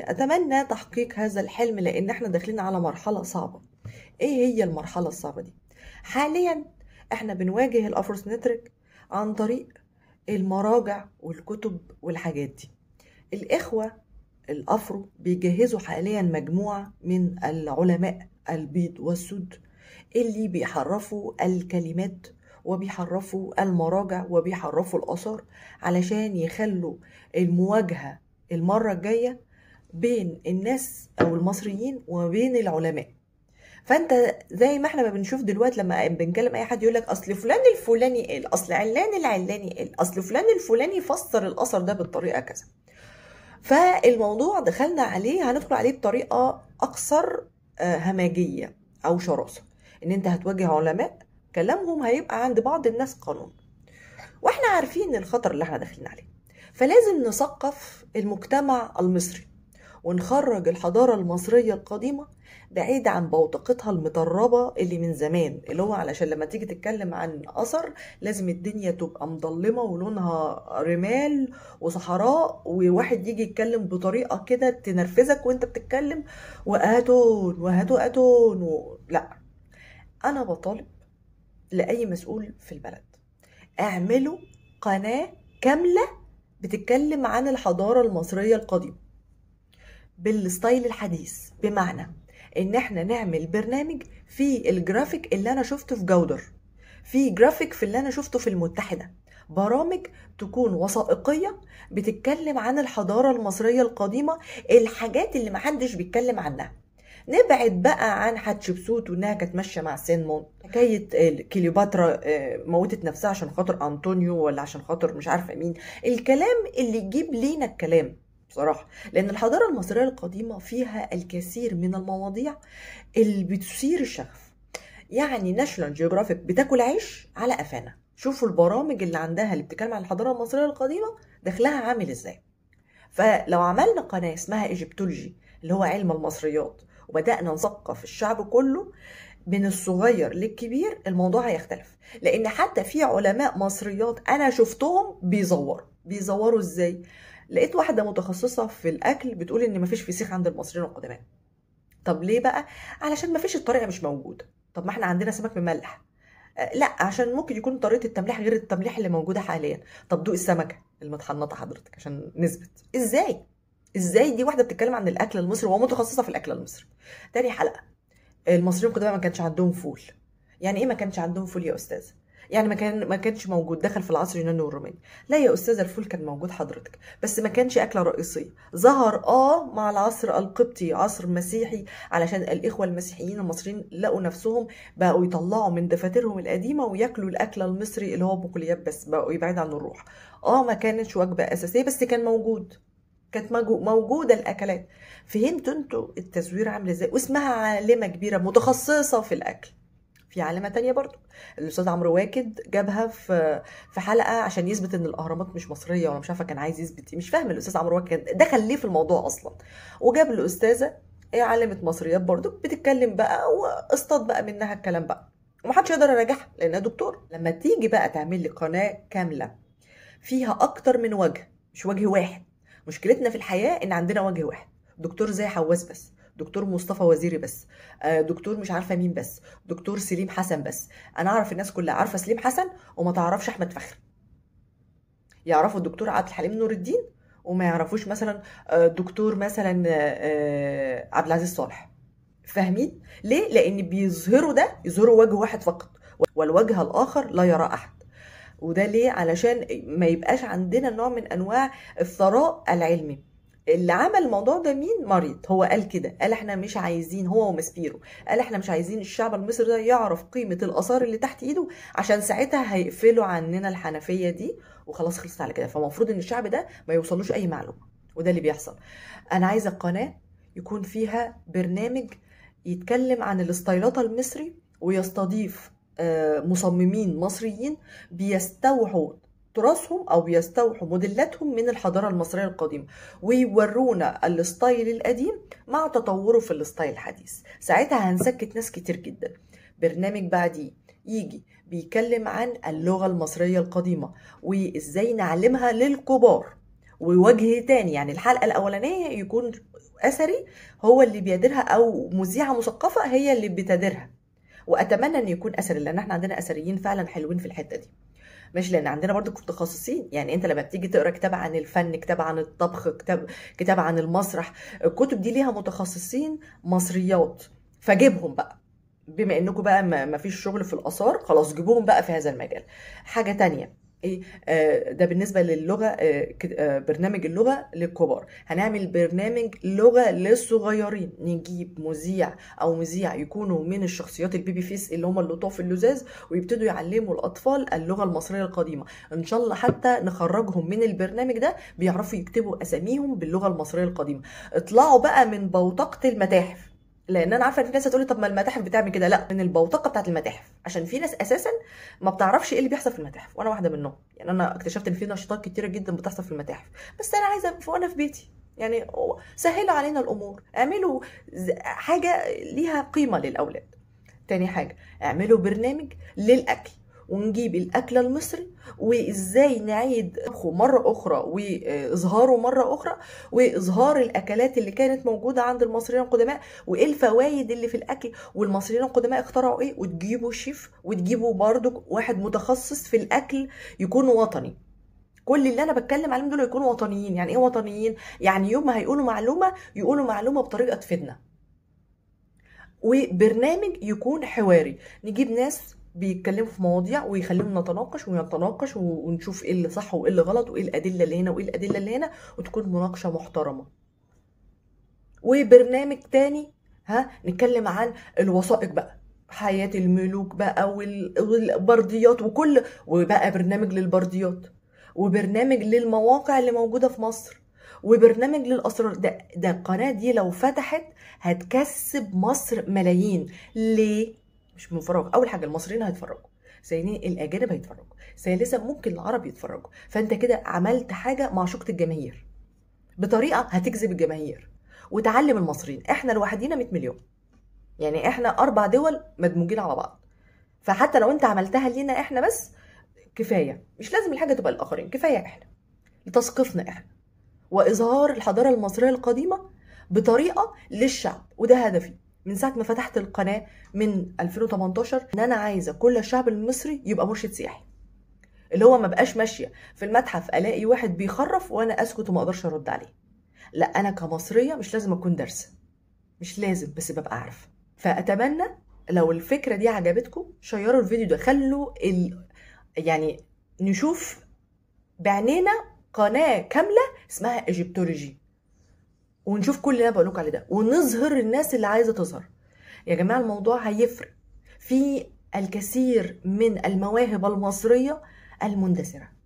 اتمنى تحقيق هذا الحلم لان احنا داخلين على مرحله صعبه ايه هي المرحله الصعبه دي حاليا احنا بنواجه الافروسنتريك عن طريق المراجع والكتب والحاجات دي الاخوه الافرو بيجهزوا حاليا مجموعه من العلماء البيض والسود اللي بيحرفوا الكلمات وبيحرفوا المراجع وبيحرفوا الآثار علشان يخلوا المواجهة المرة الجاية بين الناس أو المصريين وبين العلماء فانت زي ما احنا ما بنشوف دلوقتي لما بنكلم اي حد يقول لك اصل فلان الفلاني قال اصل علان العلاني قال اصل فلان الفلاني فسر الاثر ده بالطريقه كذا فالموضوع دخلنا عليه هندخل عليه بطريقه اكثر همجيه او شراسه ان انت هتواجه علماء كلامهم هيبقى عند بعض الناس قانون واحنا عارفين الخطر اللي احنا داخلين عليه فلازم نثقف المجتمع المصري ونخرج الحضارة المصرية القديمة بعيد عن بوتقتها المدربة اللي من زمان اللي هو علشان لما تيجي تتكلم عن أثر لازم الدنيا تبقى مضلمة ولونها رمال وصحراء وواحد يجي يتكلم بطريقة كده تنرفزك وانت بتتكلم وأتون وهاتوا أتون و... لا أنا بطالب لأي مسؤول في البلد اعملوا قناة كاملة بتتكلم عن الحضارة المصرية القديمة بالستايل الحديث بمعنى ان احنا نعمل برنامج في الجرافيك اللي انا شفته في جودر في جرافيك في اللي انا شفته في المتحدة برامج تكون وثائقية بتتكلم عن الحضارة المصرية القديمة الحاجات اللي محدش بيتكلم عنها نبعد بقى عن حتشبسوت وانها كانت ماشيه مع سينمون حكايه كليوباترا موتت نفسها عشان خاطر انطونيو ولا عشان خاطر مش عارفه مين الكلام اللي يجيب لينا الكلام بصراحه لان الحضاره المصريه القديمه فيها الكثير من المواضيع اللي بتثير الشغف يعني ناشونال جيوغرافيك بتاكل عيش على قفانا شوفوا البرامج اللي عندها اللي بتتكلم عن الحضاره المصريه القديمه دخلها عامل ازاي فلو عملنا قناه اسمها ايجيبتولوجي اللي هو علم المصريات وبدأنا نثقف الشعب كله من الصغير للكبير الموضوع هيختلف لان حتى في علماء مصريات انا شفتهم بيزوروا بيزوروا ازاي لقيت واحده متخصصه في الاكل بتقول ان مفيش فسيخ عند المصريين القدماء طب ليه بقى علشان مفيش الطريقه مش موجوده طب ما احنا عندنا سمك مملح لا عشان ممكن يكون طريقه التمليح غير التمليح اللي موجوده حاليا طب دوق السمكه المتحنطه حضرتك عشان نثبت ازاي ازاي دي واحده بتتكلم عن الاكل المصري ومتخصصه في الاكل المصري تاني حلقه المصريين القدامى ما كانش عندهم فول يعني ايه ما كانش عندهم فول يا استاذ يعني ما كان ما كانش موجود دخل في العصر اليوناني والروماني لا يا استاذه الفول كان موجود حضرتك بس ما كانش اكله رئيسيه ظهر اه مع العصر القبطي عصر مسيحي علشان الاخوه المسيحيين المصريين لقوا نفسهم بقوا يطلعوا من دفاترهم القديمه وياكلوا الاكل المصري اللي هو بقوليات بس بقوا يبعد عن الروح اه ما كانتش وجبه اساسيه بس كان موجود كانت موجوده الاكلات فهمتوا انتوا التزوير عامل ازاي واسمها عالمه كبيره متخصصه في الاكل في عالمه تانية برضو الاستاذ عمرو واكد جابها في في حلقه عشان يثبت ان الاهرامات مش مصريه ولا مش عارفه كان عايز يثبت مش فاهم الاستاذ عمرو واكد دخل ليه في الموضوع اصلا وجاب له استاذه هي عالمه مصريات برضو بتتكلم بقى واصطاد بقى منها الكلام بقى ومحدش يقدر يراجعها لانها دكتور لما تيجي بقى تعمل لي قناه كامله فيها اكتر من وجه مش وجه واحد مشكلتنا في الحياه ان عندنا وجه واحد دكتور زي حواس بس دكتور مصطفى وزيري بس دكتور مش عارفه مين بس دكتور سليم حسن بس انا اعرف الناس كلها عارفه سليم حسن وما تعرفش احمد فخري يعرفوا الدكتور عبد الحليم نور الدين وما يعرفوش مثلا دكتور مثلا عبد العزيز صالح فاهمين ليه لان بيظهروا ده يظهروا وجه واحد فقط والوجه الاخر لا يرى احد وده ليه علشان ما يبقاش عندنا نوع من انواع الثراء العلمي اللي عمل الموضوع ده مين مريض هو قال كده قال احنا مش عايزين هو ومسبيرو قال احنا مش عايزين الشعب المصري ده يعرف قيمة الآثار اللي تحت ايده عشان ساعتها هيقفلوا عننا الحنفية دي وخلاص خلصت على كده فالمفروض ان الشعب ده ما يوصلوش اي معلومة وده اللي بيحصل انا عايزة القناة يكون فيها برنامج يتكلم عن الستايلات المصري ويستضيف مصممين مصريين بيستوحوا تراثهم او بيستوحوا موديلاتهم من الحضاره المصريه القديمه ويورونا الستايل القديم مع تطوره في الستايل الحديث ساعتها هنسكت ناس كتير جدا برنامج بعديه يجي بيتكلم عن اللغه المصريه القديمه وازاي نعلمها للكبار ووجه تاني يعني الحلقه الاولانيه يكون اثري هو اللي بيديرها او مذيعه مثقفه هي اللي بتديرها واتمنى ان يكون اثري لان احنا عندنا اثريين فعلا حلوين في الحته دي مش لان عندنا برضو متخصصين يعني انت لما بتيجي تقرا كتاب عن الفن كتاب عن الطبخ كتاب كتاب عن المسرح الكتب دي ليها متخصصين مصريات فجيبهم بقى بما انكم بقى ما فيش شغل في الاثار خلاص جيبوهم بقى في هذا المجال حاجه تانية ايه آه ده بالنسبه للغه آه آه برنامج اللغه للكبار هنعمل برنامج لغه للصغيرين نجيب مذيع او مذيع يكونوا من الشخصيات البيبي فيس اللي هم اللطاف اللزاز ويبتدوا يعلموا الاطفال اللغه المصريه القديمه ان شاء الله حتى نخرجهم من البرنامج ده بيعرفوا يكتبوا اساميهم باللغه المصريه القديمه اطلعوا بقى من بوتقه المتاحف لان انا عارفه ان في ناس هتقولي طب ما المتاحف بتعمل كده لا من البوتقه بتاعت المتاحف عشان في ناس اساسا ما بتعرفش ايه اللي بيحصل في المتاحف وانا واحده منهم يعني انا اكتشفت ان في نشاطات كتيره جدا بتحصل في المتاحف بس انا عايزه وانا في بيتي يعني سهلوا علينا الامور اعملوا حاجه ليها قيمه للاولاد تاني حاجه اعملوا برنامج للاكل ونجيب الاكل المصري وازاي نعيد طبخه مره اخرى واظهاره مره اخرى واظهار الاكلات اللي كانت موجوده عند المصريين القدماء وايه الفوائد اللي في الاكل والمصريين القدماء اخترعوا ايه وتجيبوا شيف وتجيبوا برضو واحد متخصص في الاكل يكون وطني كل اللي انا بتكلم عليهم دول يكونوا وطنيين يعني ايه وطنيين يعني يوم ما هيقولوا معلومه يقولوا معلومه بطريقه تفيدنا وبرنامج يكون حواري نجيب ناس بيتكلموا في مواضيع ويخليهم نتناقش ونتناقش ونشوف ايه اللي صح وايه اللي غلط وايه الادله اللي هنا وايه الادله اللي هنا وتكون مناقشه محترمه وبرنامج تاني ها نتكلم عن الوثائق بقى حياة الملوك بقى والبرديات وكل وبقى برنامج للبرديات وبرنامج للمواقع اللي موجودة في مصر وبرنامج للأسرار ده, ده القناة دي لو فتحت هتكسب مصر ملايين ليه؟ مش من فراغ اول حاجه المصريين هيتفرجوا ثانيا الاجانب هيتفرجوا ثالثا ممكن العرب يتفرجوا فانت كده عملت حاجه معشوقه الجماهير بطريقه هتجذب الجماهير وتعلم المصريين احنا لوحدينا 100 مليون يعني احنا اربع دول مدموجين على بعض فحتى لو انت عملتها لينا احنا بس كفايه مش لازم الحاجه تبقى الاخرين كفايه احنا لتثقيفنا احنا واظهار الحضاره المصريه القديمه بطريقه للشعب وده هدفي من ساعه ما فتحت القناه من 2018 ان انا عايزه كل الشعب المصري يبقى مرشد سياحي اللي هو ما بقاش ماشيه في المتحف الاقي واحد بيخرف وانا اسكت وما اقدرش ارد عليه لا انا كمصريه مش لازم اكون دارسه مش لازم بس ببقى عارفه فاتمنى لو الفكره دي عجبتكم شيروا الفيديو ده خلوا ال... يعني نشوف بعينينا قناه كامله اسمها ايجيبتولوجي ونشوف كل اللي انا بقول عليه ده ونظهر الناس اللي عايزه تظهر يا جماعه الموضوع هيفرق في الكثير من المواهب المصريه المندثره